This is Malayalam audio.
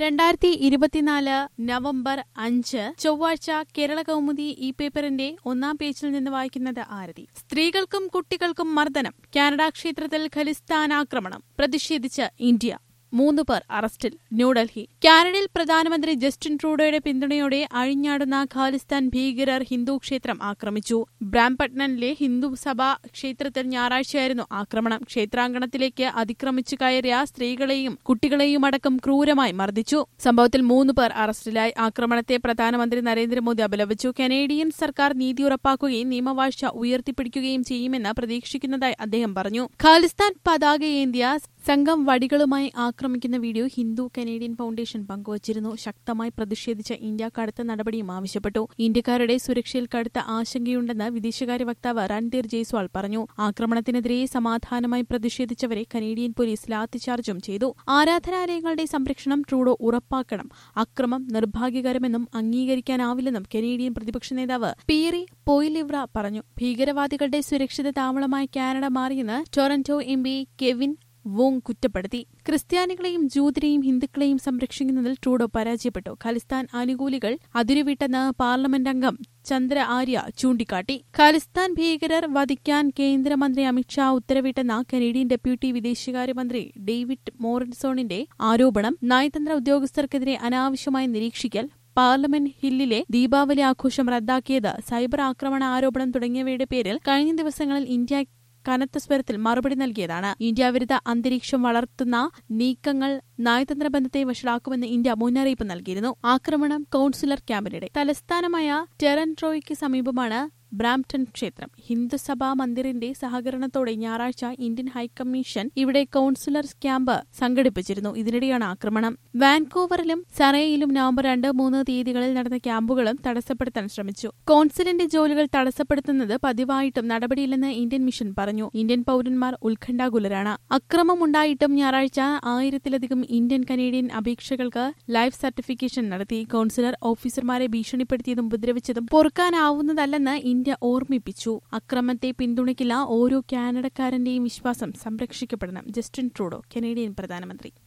രണ്ടായിരത്തി ഇരുപത്തിനാല് നവംബർ അഞ്ച് ചൊവ്വാഴ്ച കേരള കൗമുദി ഈ പേപ്പറിന്റെ ഒന്നാം പേജിൽ നിന്ന് വായിക്കുന്നത് ആരതി സ്ത്രീകൾക്കും കുട്ടികൾക്കും മർദ്ദനം കാനഡ ക്ഷേത്രത്തിൽ ഖലിസ്ഥാൻ ആക്രമണം പ്രതിഷേധിച്ച് ഇന്ത്യ മൂന്ന് പേർ അറസ്റ്റിൽ ന്യൂഡൽഹി കാനഡയിൽ പ്രധാനമന്ത്രി ജസ്റ്റിൻ ട്രൂഡോയുടെ പിന്തുണയോടെ അഴിഞ്ഞാടുന്ന ഖാലിസ്ഥാൻ ഭീകരർ ഹിന്ദു ക്ഷേത്രം ആക്രമിച്ചു ബ്രാംപട്നനിലെ ഹിന്ദു സഭാ ക്ഷേത്രത്തിൽ ഞായറാഴ്ചയായിരുന്നു ആക്രമണം ക്ഷേത്രാങ്കണത്തിലേക്ക് അതിക്രമിച്ചു കയറിയ സ്ത്രീകളെയും കുട്ടികളെയും അടക്കം ക്രൂരമായി മർദ്ദിച്ചു സംഭവത്തിൽ മൂന്ന് പേർ അറസ്റ്റിലായി ആക്രമണത്തെ പ്രധാനമന്ത്രി നരേന്ദ്രമോദി അപലപിച്ചു കനേഡിയൻ സർക്കാർ നീതി ഉറപ്പാക്കുകയും നിയമവാഴ്ച ഉയർത്തിപ്പിടിക്കുകയും ചെയ്യുമെന്ന് പ്രതീക്ഷിക്കുന്നതായി അദ്ദേഹം പറഞ്ഞു ഖാലിസ്ഥാൻ പതാകയേന്ത്യ സംഘം വടികളുമായി ആക്രമിക്കുന്ന വീഡിയോ ഹിന്ദു കനേഡിയൻ ഫൗണ്ടേഷൻ പങ്കുവച്ചിരുന്നു ശക്തമായി പ്രതിഷേധിച്ച ഇന്ത്യ കടുത്ത നടപടിയും ആവശ്യപ്പെട്ടു ഇന്ത്യക്കാരുടെ സുരക്ഷയിൽ കടുത്ത ആശങ്കയുണ്ടെന്ന് വിദേശകാര്യ വക്താവ് രൺധീർ ജയ്സ്വാൾ പറഞ്ഞു ആക്രമണത്തിനെതിരെ സമാധാനമായി പ്രതിഷേധിച്ചവരെ കനേഡിയൻ പോലീസ് ലാത്തിചാർജും ചെയ്തു ആരാധനാലയങ്ങളുടെ സംരക്ഷണം ട്രൂഡോ ഉറപ്പാക്കണം അക്രമം നിർഭാഗ്യകരമെന്നും അംഗീകരിക്കാനാവില്ലെന്നും കനേഡിയൻ പ്രതിപക്ഷ നേതാവ് പിയറി പോയിലിവ്ര പറഞ്ഞു ഭീകരവാദികളുടെ സുരക്ഷിത താവളമായി കാനഡ മാറിയെന്ന് Toronto M P Kevin Vuong കുറ്റപ്പെടുത്തി ക്രിസ്ത്യാനികളെയും ജൂതരെയും ഹിന്ദുക്കളെയും സംരക്ഷിക്കുന്നതിൽ ട്രൂഡോ പരാജയപ്പെട്ടു ഖലിസ്ഥാൻ അനുകൂലികൾ അതിരുവിട്ടെന്ന് പാർലമെന്റ് അംഗം ചന്ദ്ര ആര്യ ചൂണ്ടിക്കാട്ടി ഖലിസ്ഥാൻ ഭീകരർ വധിക്കാൻ കേന്ദ്രമന്ത്രി അമിത്ഷാ ഉത്തരവിട്ടെന്ന കനേഡിയൻ ഡെപ്യൂട്ടി വിദേശകാര്യമന്ത്രി ഡേവിഡ് മോറിൻസോണിന്റെ ആരോപണം നയതന്ത്ര ഉദ്യോഗസ്ഥർക്കെതിരെ അനാവശ്യമായി നിരീക്ഷിക്കൽ പാർലമെന്റ് ഹില്ലിലെ ദീപാവലി ആഘോഷം റദ്ദാക്കിയത് സൈബർ ആക്രമണ ആരോപണം തുടങ്ങിയവയുടെ പേരിൽ കഴിഞ്ഞ ദിവസങ്ങളിൽ ഇന്ത്യ കനത്ത സ്വരത്തിൽ മറുപടി നൽകിയതാണ് ഇന്ത്യ വിരുദ്ധ അന്തരീക്ഷം വളർത്തുന്ന നീക്കങ്ങൾ നയതന്ത്ര ബന്ധത്തെ വഷളാക്കുമെന്ന് ഇന്ത്യ മുന്നറിയിപ്പ് നൽകിയിരുന്നു ആക്രമണം കൌൺസിലർ ക്യാമ്പിനിടെ തലസ്ഥാനമായ ടെറൻട്രോയ്ക്ക് സമീപമാണ് ബ്രാംപ്ടൺ ക്ഷേത്രം ഹിന്ദുസഭാ മന്ദിറിന്റെ സഹകരണത്തോടെ ഞായറാഴ്ച ഇന്ത്യൻ ഹൈക്കമ്മീഷൻ ഇവിടെ കൌൺസിലർ ക്യാമ്പ് സംഘടിപ്പിച്ചിരുന്നു ഇതിനിടെയാണ് ആക്രമണം വാൻകൂവറിലും സറയിലും നവംബർ രണ്ട് മൂന്ന് തീയതികളിൽ നടന്ന ക്യാമ്പുകളും തടസ്സപ്പെടുത്താൻ ശ്രമിച്ചു കോൺസിലിന്റെ ജോലികൾ തടസ്സപ്പെടുത്തുന്നത് പതിവായിട്ടും നടപടിയില്ലെന്ന് ഇന്ത്യൻ മിഷൻ പറഞ്ഞു ഇന്ത്യൻ പൌരന്മാർ ഉത്കണ്ഠാകുലരാണ് അക്രമമുണ്ടായിട്ടും ഞായറാഴ്ച ആയിരത്തിലധികം ഇന്ത്യൻ കനേഡിയൻ അപേക്ഷകൾക്ക് ലൈഫ് സർട്ടിഫിക്കേഷൻ നടത്തി കൌൺസിലർ ഓഫീസർമാരെ ഭീഷണിപ്പെടുത്തിയതും ഉപദ്രവിച്ചതും പൊറുക്കാനാവുന്നതല്ലെന്ന് ഇന്ത്യ ഓർമ്മിപ്പിച്ചു അക്രമത്തെ പിന്തുണയ്ക്കില്ല ഓരോ കാനഡക്കാരന്റെയും വിശ്വാസം സംരക്ഷിക്കപ്പെടണം ജസ്റ്റിൻ ട്രൂഡോ കനേഡിയൻ പ്രധാനമന്ത്രി